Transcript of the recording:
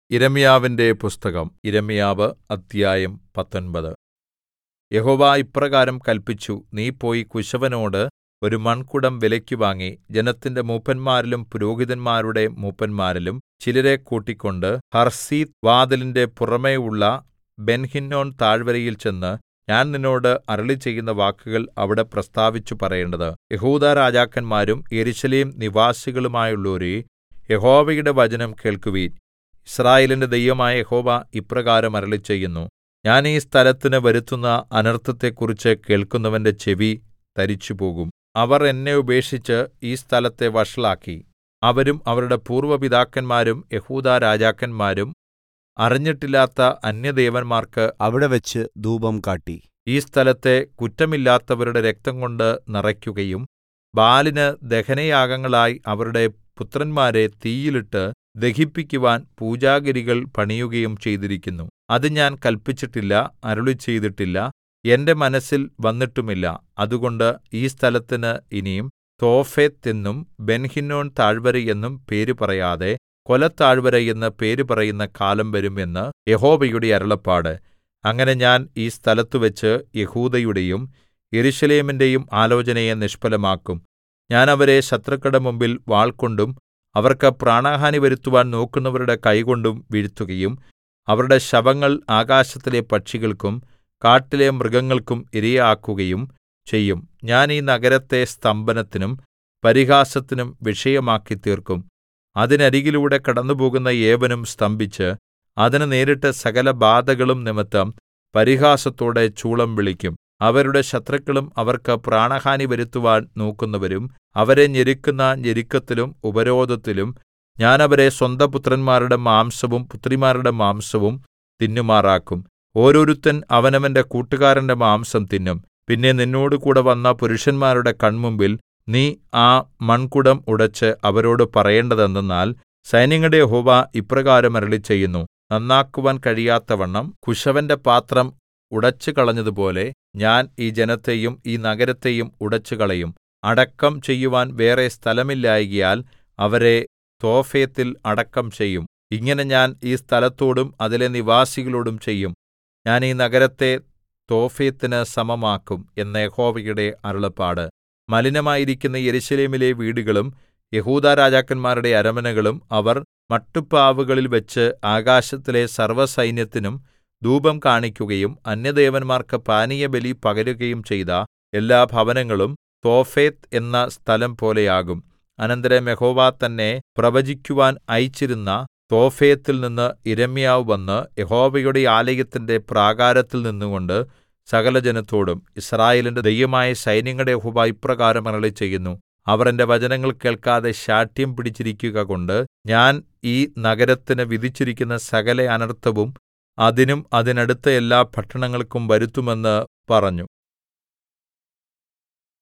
യിരെമ്യാവിന്റെ പുസ്തകം യിരെമ്യാവ് അദ്ധ്യായം പത്തൊമ്പത് യഹോവ ഇപ്രകാരം കല്പിച്ചു നീ പോയി കുശവനോട് ഒരു മൺകുടം വിലയ്ക്ക് വാങ്ങി ജനത്തിന്റെ മൂപ്പന്മാരിലും പുരോഹിതന്മാരുടെ മൂപ്പന്മാരിലും ചിലരെ കൂട്ടിക്കൊണ്ട് ഹർസീത്ത് വാതിലിന്റെ പുറമേയുള്ള ബെൻഹിന്നോം താഴ്വരയിൽ ചെന്ന് ഞാൻ നിന്നോട് അരുളിച്ചെയ്യുന്ന വാക്കുകൾ അവിടെ പ്രസ്താവിച്ചു പറയേണ്ടത് യെഹൂദാ രാജാക്കന്മാരും യെരൂശലേം നിവാസികളുമായുള്ളോരേ യഹോവയുടെ വചനം കേൾക്കുവിൻ യിസ്രായേലിന്റെ ദൈവമായ യഹോവ ഇപ്രകാരം അരുളിച്ചെയ്യുന്നു ഞാൻ ഈ സ്ഥലത്തിന് വരുത്തുന്ന അനർത്ഥത്തെക്കുറിച്ച് കേൾക്കുന്നവന്റെ ചെവി തരിച്ചുപോകും അവർ എന്നെ ഉപേക്ഷിച്ച് ഈ സ്ഥലത്തെ വഷളാക്കി അവരും അവരുടെ പൂർവ്വ പിതാക്കന്മാരും യെഹൂദാ രാജാക്കന്മാരും അറിഞ്ഞിട്ടില്ലാത്ത അന്യദേവന്മാർക്ക് അവിടെവെച്ച് ധൂപം കാട്ടി ഈ സ്ഥലത്തെ കുറ്റമില്ലാത്തവരുടെ രക്തംകൊണ്ട് നിറയ്ക്കുകയും ബാലിന് ദഹനയാഗങ്ങളായി അവരുടെ പുത്രന്മാരെ തീയിലിട്ട് ദഹിപ്പിക്കുവാൻ പൂജാഗിരികൾ പണിയുകയും ചെയ്തിരിക്കുന്നു അത് ഞാൻ കല്പിച്ചിട്ടില്ല അരുളിച്ചെയ്തിട്ടില്ല എന്റെ മനസ്സിൽ വന്നിട്ടുമില്ല അതുകൊണ്ട് ഈ സ്ഥലത്തിന് ഇനി തോഫെത്ത് എന്നും ബെൻഹിന്നോം താഴ്വര എന്നും പേര് പറയാതെ കൊലത്താഴ്വര എന്ന് പേര് പറയുന്ന കാലം വരും എന്ന് യഹോവയുടെ അരുളപ്പാട് അങ്ങനെ ഞാൻ ഈ സ്ഥലത്തുവച്ച് യെഹൂദയുടെയും യെരൂശലേമിന്റെയും ആലോചനയെ നിഷ്ഫലമാക്കും ഞാൻ അവരെ ശത്രുക്കളുടെ മുമ്പിൽ വാൾകൊണ്ടും അവർക്ക് പ്രാണഹാനി വരുത്തുവാൻ നോക്കുന്നവരുടെ കൈകൊണ്ടും വീഴ്ത്തുകയും അവരുടെ ശവങ്ങൾ ആകാശത്തിലെ പക്ഷികൾക്കും കാട്ടിലെ മൃഗങ്ങൾക്കും ഇരയാക്കുകയും ചെയ്യും ഞാൻ ഈ നഗരത്തെ സ്തംഭനത്തിനും പരിഹാസത്തിനും വിഷയമാക്കിത്തീർക്കും അതിനരികിലൂടെ കടന്നുപോകുന്ന ഏവനും സ്തംഭിച്ച് അതിന് നേരിട്ട സകല ബാധകളും നിമിത്തം പരിഹാസത്തോടെ ചൂളം വിളിക്കും അവരുടെ ശത്രുക്കളും അവർക്ക് പ്രാണഹാനി വരുത്തുവാൻ നോക്കുന്നവരും അവരെ ഞെരുക്കുന്ന ഞെരുക്കത്തിലും ഉപരോധത്തിലും ഞാൻ അവരെ സ്വന്തപുത്രന്മാരുടെ മാംസവും പുത്രിമാരുടെ മാംസവും തിന്നുമാറാക്കും ഓരോരുത്തൻ അവനവന്റെ കൂട്ടുകാരന്റെ മാംസം തിന്നും പിന്നെ നിന്നോടുകൂടെ വന്ന പുരുഷന്മാരുടെ കൺമുമ്പിൽ നീ ആ മൺകുടം ഉടച്ച് അവരോട് പറയേണ്ടതെന്തെന്നാൽ സൈന്യങ്ങളുടെ യഹോവ ഇപ്രകാരം അരുളിച്ചെയ്യുന്നു നന്നാക്കുവാൻ കഴിയാത്തവണ്ണം കുശവന്റെ പാത്രം ഉടച്ചുകളഞ്ഞതുപോലെ ഞാൻ ഈ ജനത്തെയും ഈ നഗരത്തെയും ഉടച്ചുകളയും അടക്കം ചെയ്യുവാൻ വേറെ സ്ഥലമില്ലായ്കയാൽ അവരെ തോഫെത്തിൽ അടക്കം ചെയ്യും ഇങ്ങനെ ഞാൻ ഈ സ്ഥലത്തോടും അതിലെ നിവാസികളോടും ചെയ്യും ഞാൻ ഈ നഗരത്തെ തോഫെത്തിന് സമമാക്കും എന്ന് യഹോവയുടെ അരുളപ്പാട് മലിനമായിരിക്കുന്ന യെരൂശലേമിലെ വീടുകളും യഹൂദാ രാജാക്കന്മാരുടെ അരമനകളും അവർ മട്ടുപ്പാവുകളിൽ വെച്ച് ആകാശത്തിലെ സർവ്വസൈന്യത്തിനും ധൂപം കാണിക്കുകയും അന്യദേവന്മാർക്ക് പാനീയബലി പകരുകയും ചെയ്ത എല്ലാ ഭവനങ്ങളും തോഫെത്ത് എന്ന സ്ഥലം പോലെയാകും അനന്തരം യഹോവ തന്നെ പ്രവചിക്കുവാൻ അയച്ചിരുന്ന തോഫെത്തിൽ നിന്ന് യിരെമ്യാവ് വന്ന് യഹോവയുടെ ആലയത്തിന്റെ പ്രാകാരത്തിൽ നിന്നുകൊണ്ട് സകലജനത്തോടും യിസ്രായേലിന്റെ ദൈവമായ സൈന്യങ്ങളുടെ യഹോവ ഇപ്രകാരം അരുളിച്ചെയ്യുന്നു അവർ എന്റെ വചനങ്ങൾ കേൾക്കാതെ ശാഠ്യം പിടിച്ചിരിക്കുകകൊണ്ട് ഞാൻ ഈ നഗരത്തിന് വിധിച്ചിരിക്കുന്ന സകല അനർത്ഥവും അതിനും അതിനടുത്ത എല്ലാ പട്ടണങ്ങൾക്കും വരുത്തുമെന്ന് പറഞ്ഞു